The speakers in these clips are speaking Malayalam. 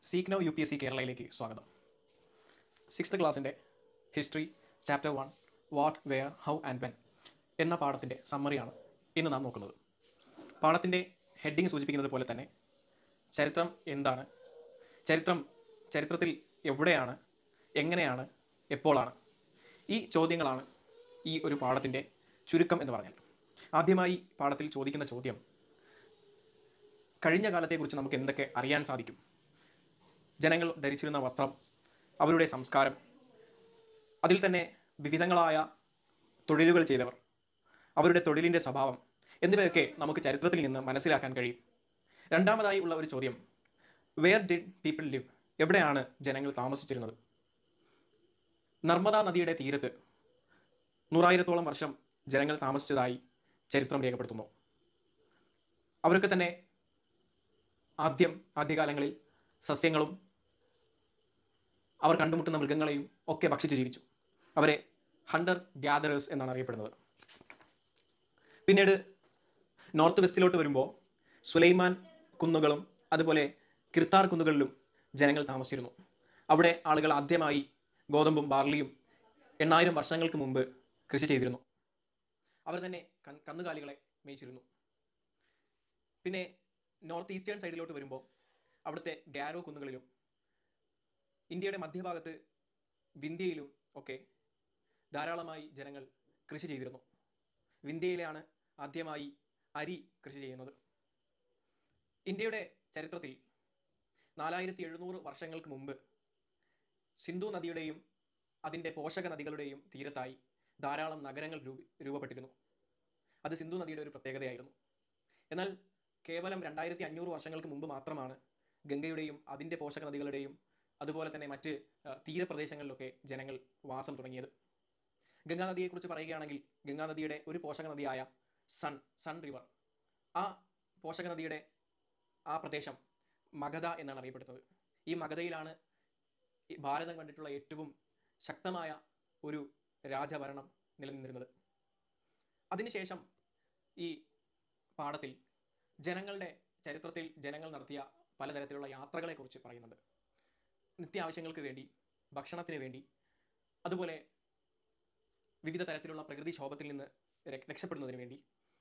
seek now U P S C കേരളയിലേക്ക് സ്വാഗതം സിക്സ്ത് ക്ലാസ്സിൻ്റെ history chapter one what where how and when എന്ന പാഠത്തിൻ്റെ സമ്മറിയാണ് ഇന്ന് നാം നോക്കുന്നത് പാഠത്തിൻ്റെ ഹെഡിങ് സൂചിപ്പിക്കുന്നത് പോലെ തന്നെ ചരിത്രം എന്താണ് ചരിത്രം ചരിത്രത്തിൽ എവിടെയാണ് എങ്ങനെയാണ് എപ്പോഴാണ് ഈ ചോദ്യങ്ങളാണ് ഈ ഒരു പാഠത്തിൻ്റെ ചുരുക്കം എന്ന് പറഞ്ഞാൽ ആദ്യമായി പാഠത്തിൽ ചോദിക്കുന്ന ചോദ്യം കഴിഞ്ഞ കാലത്തെക്കുറിച്ച് നമുക്ക് എന്തൊക്കെ അറിയാൻ സാധിക്കും ജനങ്ങൾ ധരിച്ചിരുന്ന വസ്ത്രം അവരുടെ സംസ്കാരം അതിൽ തന്നെ വിവിധങ്ങളായ തൊഴിലുകൾ ചെയ്തവർ അവരുടെ തൊഴിലിൻ്റെ സ്വഭാവം എന്നിവയൊക്കെ നമുക്ക് ചരിത്രത്തിൽ നിന്ന് മനസ്സിലാക്കാൻ കഴിയും രണ്ടാമതായി ഉള്ള ഒരു ചോദ്യം വെയർ ഡിഡ് പീപ്പിൾ ലിവ് എവിടെയാണ് ജനങ്ങൾ താമസിച്ചിരുന്നത് നർമ്മദാ നദിയുടെ തീരത്ത് നൂറായിരത്തോളം വർഷം ജനങ്ങൾ താമസിച്ചതായി ചരിത്രം രേഖപ്പെടുത്തുന്നു അവർക്ക് തന്നെ ആദ്യം ആദ്യകാലങ്ങളിൽ സസ്യങ്ങളും അവർ കണ്ടുമുട്ടുന്ന മൃഗങ്ങളെയും ഒക്കെ ഭക്ഷിച്ച് ജീവിച്ചു അവരെ ഹണ്ടർ ഗ്യാദറേഴ്സ് എന്നാണ് അറിയപ്പെടുന്നത് പിന്നീട് നോർത്ത് വെസ്റ്റിലോട്ട് വരുമ്പോൾ സുലൈമാൻ കുന്നുകളും അതുപോലെ കിർത്താർ കുന്നുകളിലും ജനങ്ങൾ താമസിച്ചിരുന്നു അവിടെ ആളുകൾ ആദ്യമായി ഗോതമ്പും ബാർലിയും എണ്ണായിരം വർഷങ്ങൾക്ക് മുമ്പ് കൃഷി ചെയ്തിരുന്നു അവർ തന്നെ കൻ- കന്നുകാലികളെ മേയിച്ചിരുന്നു പിന്നെ നോർത്ത് ഈസ്റ്റേൺ സൈഡിലോട്ട് വരുമ്പോൾ അവിടുത്തെ ഗാരോ കുന്നുകളിലും ഇന്ത്യയുടെ മധ്യഭാഗത്ത് വിന്ധ്യയിലും ഒക്കെ ധാരാളമായി ജനങ്ങൾ കൃഷി ചെയ്തിരുന്നു വിന്ധ്യയിലാണ് ആദ്യമായി അരി കൃഷി ചെയ്യുന്നത് ഇന്ത്യയുടെ ചരിത്രത്തിൽ നാലായിരത്തി എഴുന്നൂറ് വർഷങ്ങൾക്ക് മുമ്പ് സിന്ധു നദിയുടെയും അതിൻ്റെ പോഷക നദികളുടെയും തീരത്തായി ധാരാളം നഗരങ്ങൾ രൂപ രൂപപ്പെട്ടിരുന്നു അത് സിന്ധു നദിയുടെ ഒരു പ്രത്യേകതയായിരുന്നു എന്നാൽ കേവലം രണ്ടായിരത്തി അഞ്ഞൂറ് വർഷങ്ങൾക്ക് മുമ്പ് മാത്രമാണ് ഗംഗയുടെയും അതിൻ്റെ പോഷക നദികളുടെയും അതുപോലെ തന്നെ മറ്റ് ആ, തീരപ്രദേശങ്ങളിലൊക്കെ ജനങ്ങൾ വാസം തുടങ്ങിയത് ഗംഗാ നദിയെക്കുറിച്ച് പറയുകയാണെങ്കിൽ ഗംഗാ നദിയുടെ ഒരു പോഷക നദിയായ സൺ സൺ റിവർ ആ പോഷക നദിയുടെ ആ പ്രദേശം മഗധ എന്നാണ് അറിയപ്പെടുന്നത് ഈ മഗധയിലാണ് ഈ ഭാരതം കണ്ടിട്ടുള്ള ഏറ്റവും ശക്തമായ ഒരു രാജഭരണം നിലനിന്നിരുന്നത് അതിനുശേഷം ഈ പാഠത്തിൽ ജനങ്ങളുടെ ചരിത്രത്തിൽ ജനങ്ങൾ നടത്തിയ പലതരത്തിലുള്ള യാത്രകളെക്കുറിച്ച് പറയുന്നുണ്ട് നിത്യാവശ്യങ്ങൾക്ക് വേണ്ടി ഭക്ഷണത്തിന് വേണ്ടി അതുപോലെ വിവിധ തരത്തിലുള്ള പ്രകൃതിക്ഷോഭത്തിൽ നിന്ന് രക്ഷ- രക്ഷപ്പെടുന്നതിന് വേണ്ടി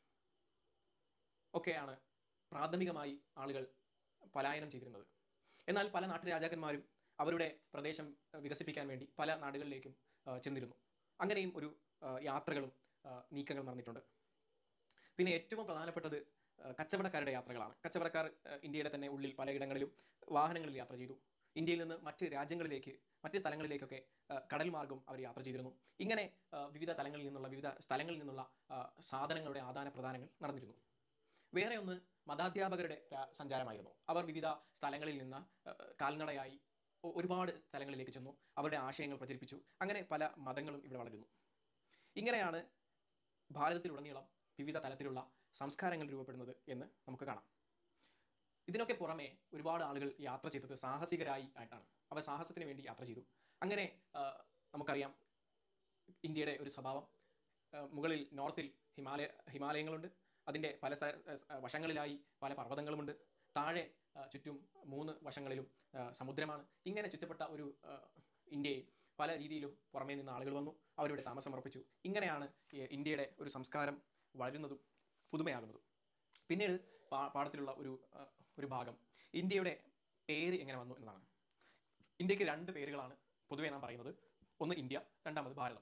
ഒക്കെയാണ് പ്രാഥമികമായി ആളുകൾ പലായനം ചെയ്തിരുന്നത് എന്നാൽ പല നാട്ടുരാജാക്കന്മാരും അവരുടെ പ്രദേശം അഹ്, വികസിപ്പിക്കാൻ വേണ്ടി പല നാടുകളിലേക്കും അഹ്, ചെന്നിരുന്നു അങ്ങനെയും ഒരു അഹ്, യാത്രകളും അഹ്, നീക്കങ്ങൾ നടന്നിട്ടുണ്ട് പിന്നെ ഏറ്റവും പ്രധാനപ്പെട്ടത് അഹ്, കച്ചവടക്കാരുടെ യാത്രകളാണ് കച്ചവടക്കാർ അഹ്, ഇന്ത്യയുടെ തന്നെ ഉള്ളിൽ പലയിടങ്ങളിലും വാഹനങ്ങളിൽ യാത്ര ചെയ്തു ഇന്ത്യയിൽ നിന്ന് മറ്റ് രാജ്യങ്ങളിലേക്ക് മറ്റ് സ്ഥലങ്ങളിലേക്കൊക്കെ അഹ്, കടൽ മാർഗം അവർ യാത്ര ചെയ്തിരുന്നു ഇങ്ങനെ അഹ്, വിവിധ തലങ്ങളിൽ നിന്നുള്ള വിവിധ സ്ഥലങ്ങളിൽ നിന്നുള്ള അഹ്, സാധനങ്ങളുടെ ആദാന പ്രദാനങ്ങൾ നടന്നിരുന്നു വേറെ ഒന്ന് മതാധ്യാപകരുടെ രാ- സഞ്ചാരമായിരുന്നു അവർ വിവിധ സ്ഥലങ്ങളിൽ നിന്ന് അഹ്, കാൽനടയായി ഒ- ഒരുപാട് സ്ഥലങ്ങളിലേക്ക് ചെന്നു അവരുടെ ആശയങ്ങൾ പ്രചരിപ്പിച്ചു അങ്ങനെ പല മതങ്ങളും ഇവിടെ വളരുന്നു ഇങ്ങനെയാണ് ഭാരതത്തിലുടനീളം വിവിധ തലത്തിലുള്ള സംസ്കാരങ്ങൾ രൂപപ്പെടുന്നത് എന്ന് നമുക്ക് കാണാം ഇതിനൊക്കെ പുറമെ ഒരുപാട് ആളുകൾ യാത്ര ചെയ്തത് സാഹസികരായി ആയിട്ടാണ് അവർ സാഹസത്തിന് വേണ്ടി യാത്ര ചെയ്തു അങ്ങനെ ആ, നമുക്കറിയാം ഇന്ത്യയുടെ ഒരു സ്വഭാവം ആ, മുകളിൽ നോർത്തിൽ ഹിമാലയ ഹിമാലയങ്ങളുണ്ട് അതിൻ്റെ പല സ്ഥ- ആ, വശങ്ങളിലായി പല പർവ്വതങ്ങളുമുണ്ട് താഴെ ആ, ചുറ്റും മൂന്ന് വശങ്ങളിലും ആ, സമുദ്രമാണ് ഇങ്ങനെ ചുറ്റപ്പെട്ട ഒരു ആ, ഇന്ത്യയിൽ പല രീതിയിലും പുറമേ നിന്ന് ആളുകൾ വന്നു അവരിവിടെ താമസം ഉറപ്പിച്ചു ഇങ്ങനെയാണ് ഈ ഇന്ത്യയുടെ ഒരു സംസ്കാരം വളരുന്നതും പുതുമയാകുന്നതും പിന്നീട് പാ- പാഠത്തിലുള്ള ഒരു ആ, ഒരു ഭാഗം ഇന്ത്യയുടെ പേര് എങ്ങനെ വന്നു എന്നതാണ് ഇന്ത്യക്ക് രണ്ട് പേരുകളാണ് പൊതുവേ നാം പറയുന്നത് ഒന്ന് ഇന്ത്യ രണ്ടാമത് ഭാരതം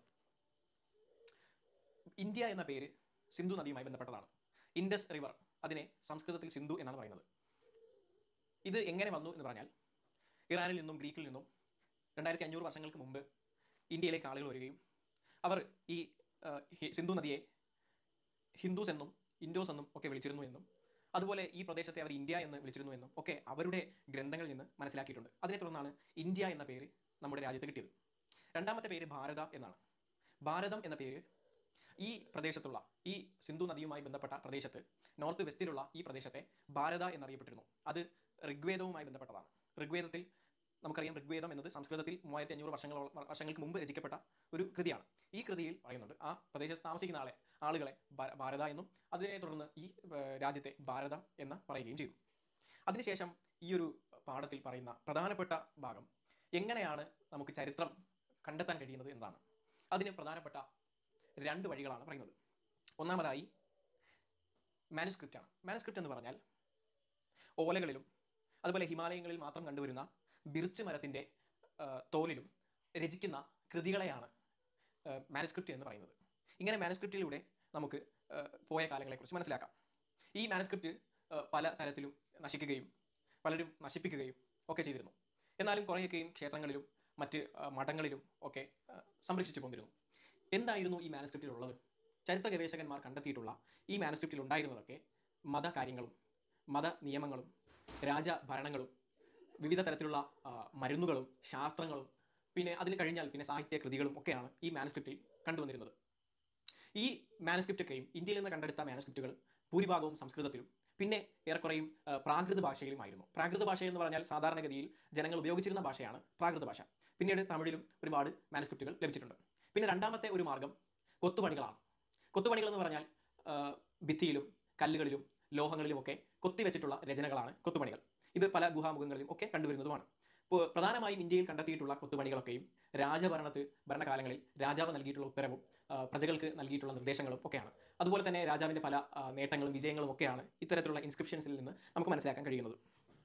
ഇന്ത്യ എന്ന പേര് സിന്ധു നദിയുമായി ബന്ധപ്പെട്ടതാണ് ഇൻഡസ് റിവർ അതിനെ സംസ്കൃതത്തിൽ സിന്ധു എന്നാണ് പറയുന്നത് ഇത് എങ്ങനെ വന്നു എന്ന് പറഞ്ഞാൽ ഇറാനിൽ നിന്നും ഗ്രീക്കിൽ നിന്നും രണ്ടായിരത്തി അഞ്ഞൂറ് വർഷങ്ങൾക്ക് മുമ്പ് ഇന്ത്യയിലേക്ക് ആളുകൾ വരികയും അവർ ഈ ആ, ഹി- സിന്ധു നദിയെ ഹിന്ദുസ് എന്നും ഇൻഡോസ് എന്നും ഒക്കെ വിളിച്ചിരുന്നു എന്നും അതുപോലെ ഈ പ്രദേശത്തെ അവർ ഇന്ത്യ എന്ന് വിളിച്ചിരുന്നു എന്നും ഒക്കെ അവരുടെ ഗ്രന്ഥങ്ങളിൽ നിന്ന് മനസ്സിലാക്കിയിട്ടുണ്ട് അതിനെ തുടർന്നാണ് ഇന്ത്യ എന്ന പേര് നമ്മുടെ രാജ്യത്ത് കിട്ടിയത് രണ്ടാമത്തെ പേര് ഭാരത എന്നാണ് ഭാരതം എന്ന പേര് ഈ പ്രദേശത്തുള്ള ഈ സിന്ധു നദിയുമായി ബന്ധപ്പെട്ട പ്രദേശത്ത് നോർത്ത് വെസ്റ്റിലുള്ള ഈ പ്രദേശത്തെ ഭാരത എന്നറിയപ്പെട്ടിരുന്നു അത് ഋഗ്വേദവുമായി ബന്ധപ്പെട്ടതാണ് ഋഗ്വേദത്തിൽ നമുക്കറിയാം ഋഗ്വേദം എന്നത് സംസ്കൃതത്തിൽ മൂവായിരത്തി അഞ്ഞൂറ് വർഷങ്ങൾ വർഷങ്ങൾക്ക് മുമ്പ് രചിക്കപ്പെട്ട ഒരു കൃതിയാണ് ഈ കൃതിയിൽ പറയുന്നുണ്ട് ആ പ്രദേശത്ത് താമസിക്കുന്ന ആളെ ആളുകളെ ഭാ- ഭാരത എന്നും അതിനെ തുടർന്ന് ഈ ഏർ, രാജ്യത്തെ ഭാരതം എന്ന് പറയുകയും ചെയ്തു അതിനുശേഷം ഈ ഒരു പാഠത്തിൽ പറയുന്ന പ്രധാനപ്പെട്ട ഭാഗം എങ്ങനെയാണ് നമുക്ക് ചരിത്രം കണ്ടെത്താൻ കഴിയുന്നത് എന്നതാണ് അതിന് പ്രധാനപ്പെട്ട രണ്ട് വഴികളാണ് പറയുന്നത് ഒന്നാമതായി മാനുസ്ക്രിപ്റ്റ് ആണ് മാനുസ്ക്രിപ്റ്റ് എന്ന് പറഞ്ഞാൽ ഓലകളിലും അതുപോലെ ഹിമാലയങ്ങളിൽ മാത്രം കണ്ടുവരുന്ന ബിർച്ച് മരത്തിൻ്റെ തോലിലും രചിക്കുന്ന കൃതികളെയാണ് മാനുസ്ക്രിപ്റ്റ് എന്ന് പറയുന്നത് ഇങ്ങനെ മാനുസ്ക്രിപ്റ്റിലൂടെ നമുക്ക് ആ, പോയ കാലങ്ങളെക്കുറിച്ച് മനസ്സിലാക്കാം ഈ മാനുസ്ക്രിപ്റ്റ് ആ, പല തരത്തിലും നശിക്കുകയും പലരും നശിപ്പിക്കുകയും ഒക്കെ ചെയ്തിരുന്നു എന്നാലും കുറേയൊക്കെയും ക്ഷേത്രങ്ങളിലും മറ്റ് ആ, മഠങ്ങളിലും ഒക്കെ ആ, സംരക്ഷിച്ചു പോന്നിരുന്നു എന്തായിരുന്നു ഈ മാനുസ്ക്രിപ്റ്റിൽ ഉള്ളത് ചരിത്ര ഗവേഷകന്മാർ കണ്ടെത്തിയിട്ടുള്ള ഈ മാനുസ്ക്രിപ്റ്റിൽ ഉണ്ടായിരുന്നതൊക്കെ മതകാര്യങ്ങളും മത നിയമങ്ങളും രാജഭരണങ്ങളും വിവിധ തരത്തിലുള്ള ആ, മരുന്നുകളും ശാസ്ത്രങ്ങളും പിന്നെ അതിന് കഴിഞ്ഞാൽ പിന്നെ സാഹിത്യ കൃതികളും ഒക്കെയാണ് ഈ മാനുസ്ക്രിപ്റ്റിൽ കണ്ടുവന്നിരുന്നത് ഈ മാനുസ്ക്രിപ്റ്റൊക്കെയും ഇന്ത്യയിൽ നിന്ന് കണ്ടെടുത്ത മാനുസ്ക്രിപ്റ്റുകൾ ഭൂരിഭാഗവും സംസ്കൃതത്തിലും പിന്നെ ഏറെക്കുറെയും ആ, പ്രാകൃത ഭാഷയിലുമായിരുന്നു പ്രാകൃത ഭാഷ എന്ന് പറഞ്ഞാൽ സാധാരണഗതിയിൽ ജനങ്ങൾ ഉപയോഗിച്ചിരുന്ന ഭാഷയാണ് പ്രാകൃത ഭാഷ പിന്നീട് തമിഴിലും ഒരുപാട് മാനുസ്ക്രിപ്റ്റുകൾ ലഭിച്ചിട്ടുണ്ട് പിന്നെ രണ്ടാമത്തെ ഒരു മാർഗം കൊത്തുപണികളാണ് കൊത്തുപണികൾ എന്ന് പറഞ്ഞാൽ ആ, ഭിത്തിയിലും കല്ലുകളിലും ലോഹങ്ങളിലുമൊക്കെ കൊത്തിവെച്ചിട്ടുള്ള രചനകളാണ് കൊത്തുപണികൾ ഇത് പല ഗുഹാമുഖങ്ങളിലും ഒക്കെ കണ്ടുവരുന്നതുമാണ് ഇപ്പോൾ പ്രധാനമായും ഇന്ത്യയിൽ കണ്ടെത്തിയിട്ടുള്ള കൊത്തുപണികളൊക്കെയും രാജഭരണത്ത് ഭരണകാലങ്ങളിൽ രാജാവ് നൽകിയിട്ടുള്ള ഉത്തരവും ആ, പ്രജകൾക്ക് നൽകിയിട്ടുള്ള നിർദ്ദേശങ്ങളും ഒക്കെയാണ് അതുപോലെ തന്നെ രാജാവിൻ്റെ പല ആ, നേട്ടങ്ങളും വിജയങ്ങളും ഒക്കെയാണ് ഇത്തരത്തിലുള്ള ഇൻസ്ക്രിപ്ഷൻസിൽ നിന്ന് നമുക്ക് മനസ്സിലാക്കാൻ കഴിയുന്നത്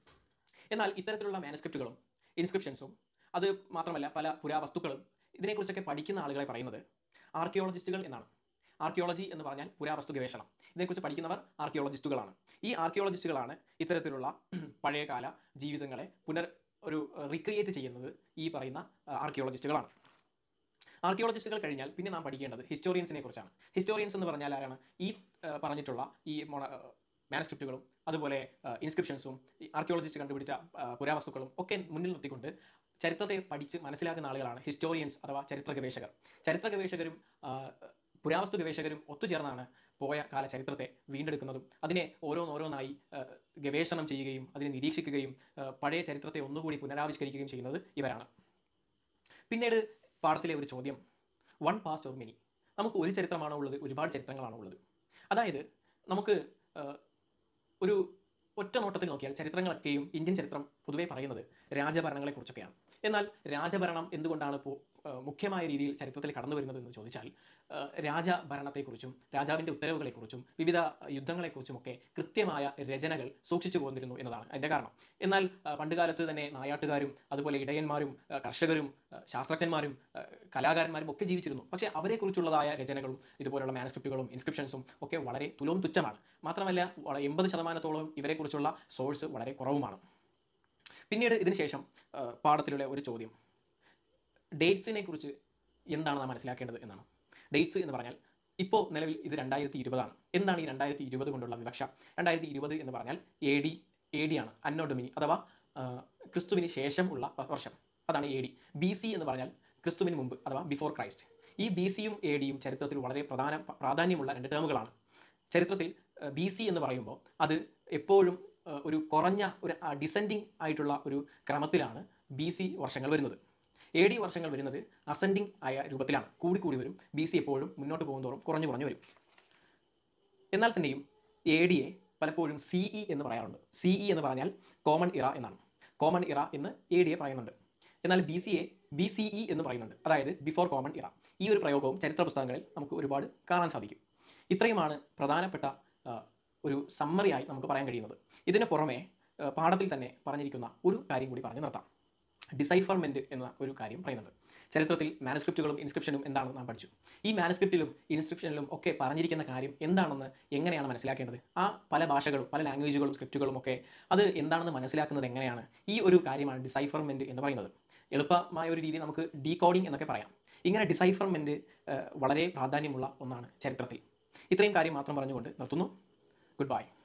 എന്നാൽ ഇത്തരത്തിലുള്ള മാനുസ്ക്രിപ്റ്റുകളും ഇൻസ്ക്രിപ്ഷൻസും അത് മാത്രമല്ല പല പുരാവസ്തുക്കളും ഇതിനെക്കുറിച്ചൊക്കെ പഠിക്കുന്ന ആളുകളെ പറയുന്നത് ആർക്കിയോളജിസ്റ്റുകൾ എന്നാണ് ആർക്കിയോളജി എന്ന് പറഞ്ഞാൽ പുരാവസ്തു ഗവേഷണം ഇതിനെക്കുറിച്ച് പഠിക്കുന്നവർ ആർക്കിയോളജിസ്റ്റുകളാണ് ഈ ആർക്കിയോളജിസ്റ്റുകളാണ് ഇത്തരത്തിലുള്ള പഴയകാല ജീവിതങ്ങളെ പുനർ ഒരു റീക്രിയേറ്റ് ചെയ്യുന്നത് ഈ പറയുന്ന ആർക്കിയോളജിസ്റ്റുകളാണ് ആർക്കിയോളജിസ്റ്റുകൾ കഴിഞ്ഞാൽ പിന്നെ നാം പഠിക്കേണ്ടത് ഹിസ്റ്റോറിയൻസിനെ കുറിച്ചാണ് ഹിസ്റ്റോറിയൻസ് എന്ന് പറഞ്ഞാൽ ആരാണ് ഈ ആ, പറഞ്ഞിട്ടുള്ള ഈ മൊണ മാനുസ്ക്രിപ്റ്റുകളും അതുപോലെ ഇൻസ്ക്രിപ്ഷൻസും ആർക്കിയോളജിസ്റ്റ് കണ്ടുപിടിച്ച ആ, പുരാവസ്തുക്കളും ഒക്കെ മുന്നിൽ നിർത്തിക്കൊണ്ട് ചരിത്രത്തെ പഠിച്ച് മനസ്സിലാക്കുന്ന ആളുകളാണ് ഹിസ്റ്റോറിയൻസ് അഥവാ ചരിത്ര ഗവേഷകർ ചരിത്ര ഗവേഷകരും ആ, പുരാവസ്തു ഗവേഷകരും ഒത്തുചേർന്നാണ് പോയ കാല ചരിത്രത്തെ വീണ്ടെടുക്കുന്നതും അതിനെ ഓരോന്നോരോന്നായി ആ, ഗവേഷണം ചെയ്യുകയും അതിനെ നിരീക്ഷിക്കുകയും ആ, പഴയ ചരിത്രത്തെ ഒന്നുകൂടി പുനരാവിഷ്കരിക്കുകയും ചെയ്യുന്നത് ഇവരാണ് പിന്നീട് പാഠത്തിലെ ഒരു ചോദ്യം വൺ പാസ്റ്റ് ഓർ മെനി നമുക്ക് ഒരു ചരിത്രമാണോ ഉള്ളത് ഒരുപാട് ചരിത്രങ്ങളാണോ ഉള്ളത് അതായത് നമുക്ക് ആ, ഒരു ഒറ്റ നോട്ടത്തിൽ നോക്കിയാൽ ചരിത്രങ്ങളൊക്കെയും ഇന്ത്യൻ ചരിത്രം പൊതുവേ പറയുന്നത് രാജഭരണങ്ങളെക്കുറിച്ചൊക്കെയാണ് എന്നാൽ രാജഭരണം എന്തുകൊണ്ടാണ് ഇപ്പോൾ ആ, മുഖ്യമായ രീതിയിൽ ചരിത്രത്തിൽ കടന്നു വരുന്നത് എന്ന് ചോദിച്ചാൽ ആ, രാജഭരണത്തെക്കുറിച്ചും രാജാവിൻ്റെ ഉത്തരവുകളെക്കുറിച്ചും വിവിധ യുദ്ധങ്ങളെക്കുറിച്ചും ഒക്കെ കൃത്യമായ രചനകൾ സൂക്ഷിച്ചു പോന്നിരുന്നു എന്നതാണ് അതിൻ്റെ കാരണം എന്നാൽ ആ, പണ്ടുകാലത്ത് തന്നെ നായാട്ടുകാരും അതുപോലെ ഇടയന്മാരും ആ, കർഷകരും ആ, ശാസ്ത്രജ്ഞന്മാരും ആ, കലാകാരന്മാരും ഒക്കെ ജീവിച്ചിരുന്നു പക്ഷേ അവരെക്കുറിച്ചുള്ളതായ രചനകളും ഇതുപോലുള്ള മാനുസ്ക്രിപ്റ്റുകളും ഇൻസ്ക്രിപ്ഷൻസും ഒക്കെ വളരെ തുലവും തുച്ഛമാണ് മാത്രമല്ല വള- എൺപത് ശതമാനത്തോളം ഇവരെക്കുറിച്ചുള്ള സോഴ്സ് വളരെ കുറവുമാണ് പിന്നീട് ഇതിന് ശേഷം ആ, പാഠത്തിലുള്ള ഒരു ചോദ്യം ഡേറ്റ്സിനെ കുറിച്ച് എന്താണ് നാം മനസ്സിലാക്കേണ്ടത് എന്നാണ് ഡേറ്റ്സ് എന്ന് പറഞ്ഞാൽ ഇപ്പോൾ നിലവിൽ ഇത് രണ്ടായിരത്തി ഇരുപതാണ് എന്താണ് ഈ രണ്ടായിരത്തി ഇരുപത് കൊണ്ടുള്ള വിവക്ഷ രണ്ടായിരത്തി ഇരുപത് എന്ന് പറഞ്ഞാൽ എ ഡി എ ഡി ആണ് അന്നോഡമിനി അഥവാ ആ, ക്രിസ്തുവിന് ശേഷം ഉള്ള വ- വർഷം അതാണ് എ ഡി ബി സി എന്ന് പറഞ്ഞാൽ ക്രിസ്തുവിന് മുമ്പ് അഥവാ ബിഫോർ ക്രൈസ്റ്റ് ഈ ബി സിയും എ ഡിയും ചരിത്രത്തിൽ വളരെ പ്രധാന പ്രാധാന്യമുള്ള രണ്ട് ടേമുകളാണ് ചരിത്രത്തിൽ ബി സി എന്ന് പറയുമ്പോൾ അത് എപ്പോഴും ആ, ഒരു കുറഞ്ഞ ഒരു ഡിസെൻഡിങ് ആയിട്ടുള്ള ഒരു ക്രമത്തിലാണ് ബി സി വർഷങ്ങൾ വരുന്നത് എ ഡി വർഷങ്ങൾ വരുന്നത് അസെൻഡിങ് ആയ രൂപത്തിലാണ് കൂടി കൂടി വരും ബി സി എപ്പോഴും മുന്നോട്ട് പോകുന്തോറും കുറഞ്ഞു കുറഞ്ഞു വരും എന്നാൽ തന്നെയും എ ഡിയെ പലപ്പോഴും സി ഇ എന്ന് പറയാറുണ്ട് സി ഇ എന്ന് പറഞ്ഞാൽ കോമൺ ഇറ എന്നാണ് കോമൺ ഇറ എന്ന് എ ഡിയെ പറയുന്നുണ്ട് എന്നാൽ B C A B C E എന്ന് പറയുന്നുണ്ട് അതായത് ബിഫോർ കോമൺ ഇറ ഈ ഒരു പ്രയോഗവും ചരിത്ര പുസ്തകങ്ങളിൽ നമുക്ക് ഒരുപാട് കാണാൻ സാധിക്കും ഇത്രയുമാണ് പ്രധാനപ്പെട്ട ആ, ഒരു സമ്മറിയായി നമുക്ക് പറയാൻ കഴിയുന്നത് ഇതിന് പുറമെ ആ, പാഠത്തിൽ തന്നെ പറഞ്ഞിരിക്കുന്ന ഒരു കാര്യം കൂടി പറഞ്ഞു നിർത്താം ഡിസൈഫർമെൻറ്റ് എന്ന ഒരു കാര്യം പറയുന്നുണ്ട് ചരിത്രത്തിൽ മാനുസ്ക്രിപ്റ്റുകളും ഇൻസ്ക്രിപ്ഷനും എന്താണെന്ന് നാം പഠിച്ചു ഈ മാനുസ്ക്രിപ്റ്റിലും ഇൻസ്ക്രിപ്ഷനിലും ഒക്കെ പറഞ്ഞിരിക്കുന്ന കാര്യം എന്താണെന്ന് എങ്ങനെയാണ് മനസ്സിലാക്കേണ്ടത് ആ പല ഭാഷകളും പല ലാംഗ്വേജുകളും സ്ക്രിപ്റ്റുകളും ഒക്കെ അത് എന്താണെന്ന് മനസ്സിലാക്കുന്നത് എങ്ങനെയാണ് ഈ ഒരു കാര്യമാണ് ഡിസൈഫർമെൻറ്റ് എന്ന് പറയുന്നത് എളുപ്പമായ ഒരു രീതി നമുക്ക് ഡീകോഡിംഗ് എന്നൊക്കെ പറയാം ഇങ്ങനെ ഡിസൈഫർമെൻറ്റ് വളരെ പ്രാധാന്യമുള്ള ഒന്നാണ് ചരിത്രത്തിൽ ഇത്രയും കാര്യം മാത്രം പറഞ്ഞുകൊണ്ട് നിർത്തുന്നു ഗുഡ് ബൈ